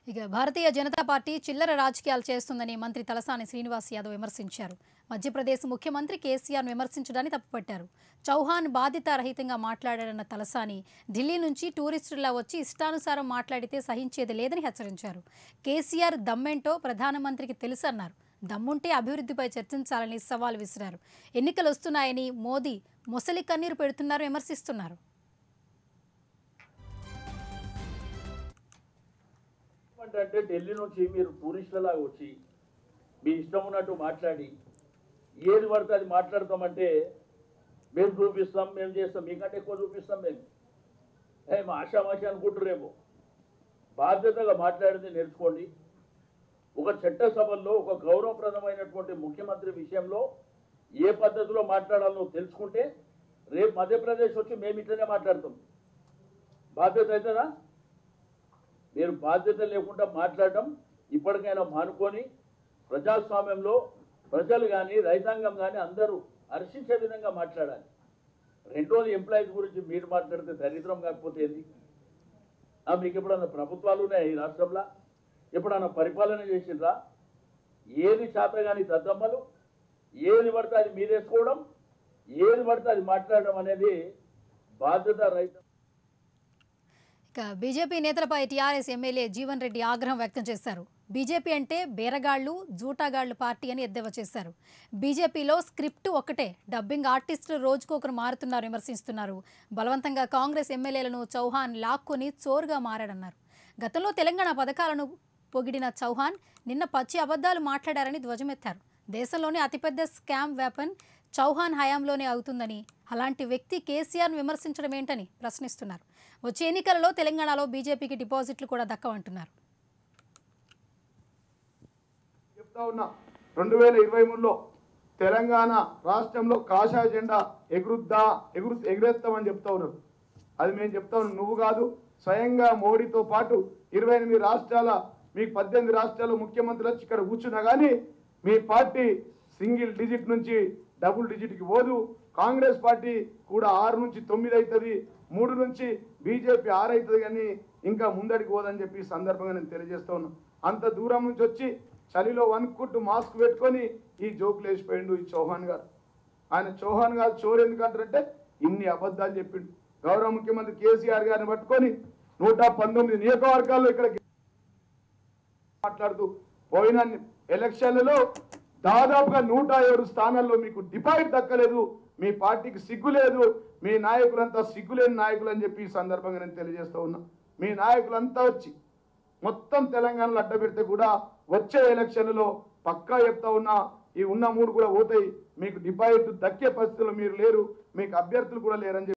ఇక భారతీయ జనతా పార్టీ చిల్లర రాజకీయాలు చేస్తుందని మంత్రి తలసాని శ్రీనివాస్ యాదవ్ విమర్శించారు మధ్యప్రదేశ్ ముఖ్యమంత్రి కేసీఆర్ను విమర్శించడాన్ని తప్పుపట్టారు చౌహాన్ బాధితారహితంగా మాట్లాడారన్న తలసాని ఢిల్లీ నుంచి టూరిస్టులా వచ్చి ఇష్టానుసారం మాట్లాడితే సహించేది లేదని హెచ్చరించారు కేసీఆర్ దమ్మేంటో ప్రధానమంత్రికి తెలుసన్నారు దమ్ముంటే అభివృద్ధిపై చర్చించాలని సవాల్ విసిరారు ఎన్నికలు వస్తున్నాయని మోదీ మొసలి కన్నీరు పెడుతున్నారు విమర్శిస్తున్నారు అంటే ఢిల్లీ నుంచి మీరు టూరిస్టులలాగా వచ్చి మీ ఇష్టం ఉన్నట్టు మాట్లాడి ఏది పడితే అది మాట్లాడతామంటే మేము చూపిస్తాం మేము చేస్తాం మీకంటే ఎక్కువ చూపిస్తాం మేము ఏం ఆశామాషి అనుకుంటురేమో బాధ్యతగా మాట్లాడింది నేర్చుకోండి ఒక చట్టసభల్లో ఒక గౌరవప్రదమైనటువంటి ముఖ్యమంత్రి విషయంలో ఏ పద్ధతిలో మాట్లాడాలో తెలుసుకుంటే రేపు మధ్యప్రదేశ్ వచ్చి మేము ఇట్లనే మాట్లాడతాం బాధ్యత అవుతుందా మీరు బాధ్యత లేకుండా మాట్లాడడం ఇప్పటికైనా మానుకొని ప్రజాస్వామ్యంలో ప్రజలు కానీ రైతాంగం కానీ అందరూ హర్షించే విధంగా మాట్లాడాలి రెండోది ఎంప్లాయీస్ గురించి మీరు మాట్లాడితే దరిద్రం కాకపోతే ఏంది ఆ, మీకు ఎప్పుడన్నా ప్రభుత్వాలు ఉన్నాయి ఈ రాష్ట్రంలో ఎప్పుడన్నా పరిపాలన చేసిండ్రా ఏది చేత కానీ దద్దమ్మలు ఏది పడితే అది మీరేసుకోవడం ఏది పడితే అది మాట్లాడడం అనేది బాధ్యత రైతు ఇక బీజేపీ నేతలపై టీఆర్ఎస్ ఎమ్మెల్యే జీవన్ రెడ్డి ఆగ్రహం వ్యక్తం చేశారు బీజేపీ అంటే బేరగాళ్లు జూటాగాళ్లు పార్టీ అని ఎద్దేవా చేశారు బీజేపీలో స్క్రిప్ట్ ఒకటే డబ్బింగ్ ఆర్టిస్టులు రోజుకొకరు మారుతున్నారు విమర్శిస్తున్నారు బలవంతంగా కాంగ్రెస్ ఎమ్మెల్యేలను చౌహాన్ లాక్కొని చోరుగా మారాడన్నారు గతంలో తెలంగాణ పథకాలను పొగిడిన చౌహాన్ నిన్న పచ్చి అబద్ధాలు మాట్లాడారని ధ్వజమెత్తారు దేశంలోనే అతిపెద్ద స్కామ్ వెపన్ చౌహాన్ హయాంలోనే అవుతుందని అలాంటి వ్యక్తి కేసీఆర్ను విమర్శించడం ఏంటని ప్రశ్నిస్తున్నారు వచ్చే ఎన్నికలలో తెలంగాణలో బీజేపీకి డిపాజిట్లు కూడా దక్కవంటున్నారు చెప్తా ఉన్నా రెండు వేల ఇరవై మూడులో తెలంగాణ రాష్ట్రంలో కాషాయ జెండా ఎగురుద్దా ఎగురు ఎగురెత్తామని చెప్తా ఉన్నారు అది మేము చెప్తా ఉన్నాం నువ్వు కాదు స్వయంగా మోడీతో పాటు ఇరవై ఎనిమిది రాష్ట్రాల మీకు పద్దెనిమిది రాష్ట్రాల ముఖ్యమంత్రులు వచ్చి ఇక్కడ కూర్చున్నా కానీ మీ పార్టీ సింగిల్ డిజిట్ నుంచి డబుల్ డిజిట్కి పోదు కాంగ్రెస్ పార్టీ కూడా ఆరు నుంచి తొమ్మిది అవుతుంది మూడు నుంచి బీజేపీ ఆరు అవుతుంది కానీ ఇంకా ముందడికి పోదని చెప్పి ఈ సందర్భంగా నేను తెలియజేస్తా ఉన్నాను అంత దూరం నుంచి వచ్చి చలిలో వణుక్కుంటూ మాస్క్ పెట్టుకొని ఈ జోకులు వేసిపోయిండు ఈ చౌహాన్ గారు ఆయన చౌహాన్ గారు చోరు ఎందుకంటారంటే ఇన్ని అబద్ధాలు చెప్పిండు గౌరవ ముఖ్యమంత్రి కేసీఆర్ గారిని పట్టుకొని నూట పంతొమ్మిది నియోజకవర్గాల్లో ఇక్కడ మాట్లాడుతూ పోయిన ఎలక్షన్లలో దాదాపుగా నూట ఏడు స్థానాల్లో మీకు డిపాజిట్ దక్కలేదు మీ పార్టీకి సిగ్గు లేదు మీ నాయకులంతా సిగ్గులేని నాయకులు అని చెప్పి ఈ సందర్భంగా నేను తెలియజేస్తా ఉన్నా మీ నాయకులంతా వచ్చి మొత్తం తెలంగాణలో అడ్డపెడితే కూడా వచ్చే ఎలక్షన్లలో పక్కా చెప్తా ఉన్నా ఈ ఉన్న మూడు కూడా పోతాయి మీకు డిపాజిట్ దక్కే పరిస్థితుల్లో మీరు లేరు మీకు అభ్యర్థులు కూడా లేరని చెప్పి